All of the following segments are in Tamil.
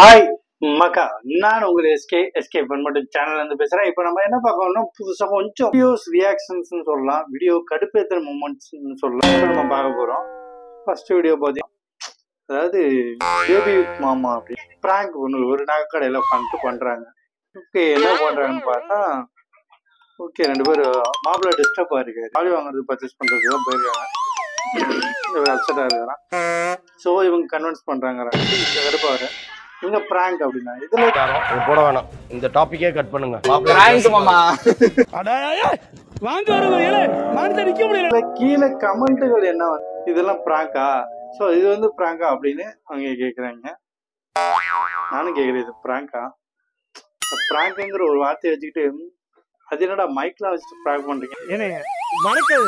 ஹாய் மக்கா நான் உங்கள் எஸ்கே எஸ்கே மட்டும் சேனல்ல இருந்து பேசுறேன் இப்போ நம்ம என்ன பார்க்கணும்னா புதுசா கொஞ்சம் வீடியோஸ் ரியாக்ஷன்ஸ் சொல்லலாம் வீடியோ கடுப்பேத்துற மூமெண்ட்ஸ் சொல்லலாம் இப்ப நம்ம பார்க்க போறோம் ஃபர்ஸ்ட் வீடியோ பார்த்தீங்கன்னா அதாவது பேபி மாமா அப்படி பிராங்க் ஒன்று ஒரு நகைக்கடையில் பண்ணிட்டு பண்றாங்க ஓகே என்ன பண்றாங்கன்னு பார்த்தா ஓகே ரெண்டு பேரும் மாப்பிள்ளை டிஸ்டர்ப் ஆயிருக்கு தாலி வாங்குறது பர்ச்சேஸ் பண்றதுக்கு தான் போயிருக்காங்க இவர் அப்செட்டாக இருக்கிறான் ஸோ இவங்க கன்வின்ஸ் பண்றாங்க கடுப்பாரு இவங்க பிராங்க் அப்படின்னா இதுல இது போட வேணாம் இந்த டாபிக்கே கட் பண்ணுங்க பிராங்க் மாமா வாங்க வருங்க ஏலே மனசை நிக்க முடியல இதுல கீழே கமெண்ட்டுகள் என்ன வந்து, இதெல்லாம் பிராங்கா ஸோ இது வந்து பிராங்கா அப்படின்னு அவங்க கேக்குறாங்க நானும் கேக்குறேன் இது பிராங்கா பிராங்க்ங்கிற ஒரு வார்த்தையை வச்சுக்கிட்டு ம், அது என்னடா மைக்லாம் வச்சுட்டு பிராங்க் பண்றீங்க ஏனே வணக்கம்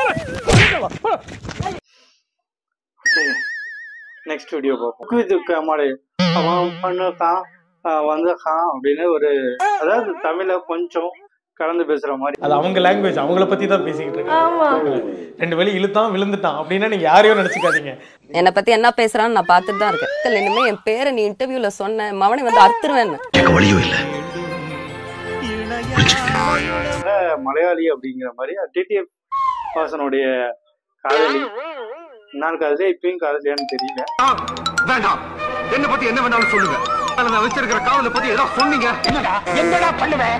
நெக்ஸ்ட் வீடியோ பார்ப்போம் இது கமாடு அவன் பண்ணுக்கான் வந்திருக்கான் அப்படின்னு ஒரு அதாவது தமிழ கொஞ்சம் கலந்து பேசுற மாதிரி அது அவங்க லாங்குவேஜ் அவங்கள பத்தி தான் பேசிக்கிட்டு இருக்காங்க ரெண்டு வழி இழுத்தான் விழுந்துட்டான் அப்படின்னா நீங்க யாரையும் நினைச்சுக்காதீங்க என்னை பத்தி என்ன பேசுறான்னு நான் பார்த்துட்டு தான் இருக்கேன் இல்ல, இனிமே என் பேரை நீ இன்டர்வியூல சொன்ன மவனை வந்து அறுத்துருவேன் மலையாளி அப்படிங்கிற மாதிரி டிடிஎஃப் வாசனுடைய காதலி நான் காதலியா இப்பயும் காதலியான்னு தெரியல வேண்டாம் என்ன பத்தி என்ன வேணாலும் சொல்லுங்க ஆனா நான் வச்சிருக்கிற காவலை பத்தி ஏதாவது சொன்னீங்க என்னடா என்னடா பண்ணுவேன்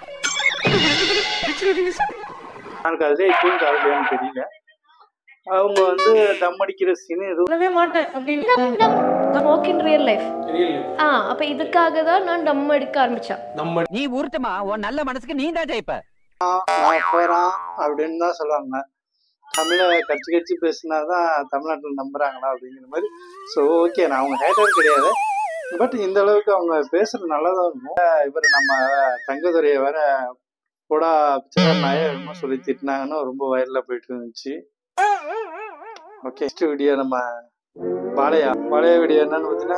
நான் காதலியா இப்பயும் காதலியான்னு தெரியல அவங்க வந்து தம் அடிக்கிற சீன் எதுவும் சொல்லவே மாட்டேன் அப்படின்னு ஒர்க் இன் ரியல் லைஃப் ஆ அப்ப இதுக்காக தான் நான் டம் அடிக்க ஆரம்பிச்சேன் நம்ம நீ உருட்டுமா உன் நல்ல மனசுக்கு நீ தான் ஜெயிப்ப நான் போறான் அப்படின்னு தான் சொல்லுவாங்க தமிழை கட்சி கட்சி பேசினாதான் தமிழ்நாட்டில் நம்புறாங்களா அப்படிங்கிற மாதிரி ஸோ ஓகே நான் அவங்க ஹேட்டர் கிடையாது பட் இந்த அளவுக்கு அவங்க பேசுறது நல்லதா இருக்கும் இவர் நம்ம தங்கதுரையை வேற போடா நாய என்னமோ சொல்லி திட்டினாங்கன்னு ரொம்ப வயல்ல போயிட்டு இருந்துச்சு ஓகே நெக்ஸ்ட் வீடியோ நம்ம பாளையா பாளைய வீடியோ என்னன்னு பார்த்தீங்கன்னா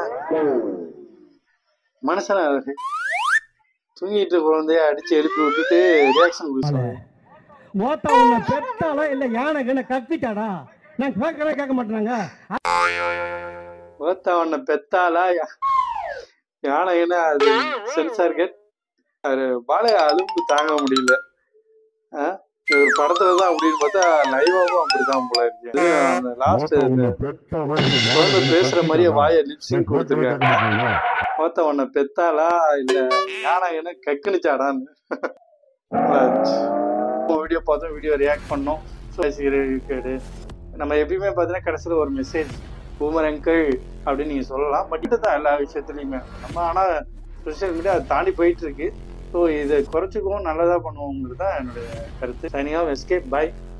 மனுஷனா இருக்கு தூங்கிட்டு குழந்தைய அடிச்சு எழுப்பி விட்டுட்டு ரியாக்ஷன் கொடுத்தாங்க மோத்தா உன்னை பெத்தாளா இல்ல யானை கண்ண கத்திட்டாடா நான் கேட்கவே கேட்க மாட்டாங்க ஒருத்தவனை பெத்தாலா யா- யானைன்னா அது சென்சார் கேட் அது பாலைய அலும்பு தாங்க முடியல ஆ? ஒரு படத்துல தான் அப்படின்னு பார்த்தா லைவாவும் அப்படிதான் போல இருக்கு இது அந்த லாஸ்ட் குழந்தை பேசுற மாதிரியே வாய லிப்ஸிங் கொடுத்துருக்காங்க ஒருத்தவனை பெத்தாலா இல்ல யானைன்னு கக்குனுச்சாடான்னு வீடியோ பார்த்தோம் வீடியோ ரியாக்ட் பண்ணோம் கேடு நம்ம எப்பயுமே பார்த்தீங்கன்னா கடைசியில் ஒரு மெசேஜ் பூமர் அங்கிள் அப்படின்னு நீங்கள் சொல்லலாம் பட் தான் எல்லா விஷயத்துலையுமே நம்ம ஆனால் சோஷியல் மீடியா அதை தாண்டி போயிட்டு இருக்கு ஸோ இதை குறைச்சிக்கவும் நல்லதாக பண்ணுவோங்கிறது தான் என்னுடைய கருத்து தனியாக எஸ்கேப் பை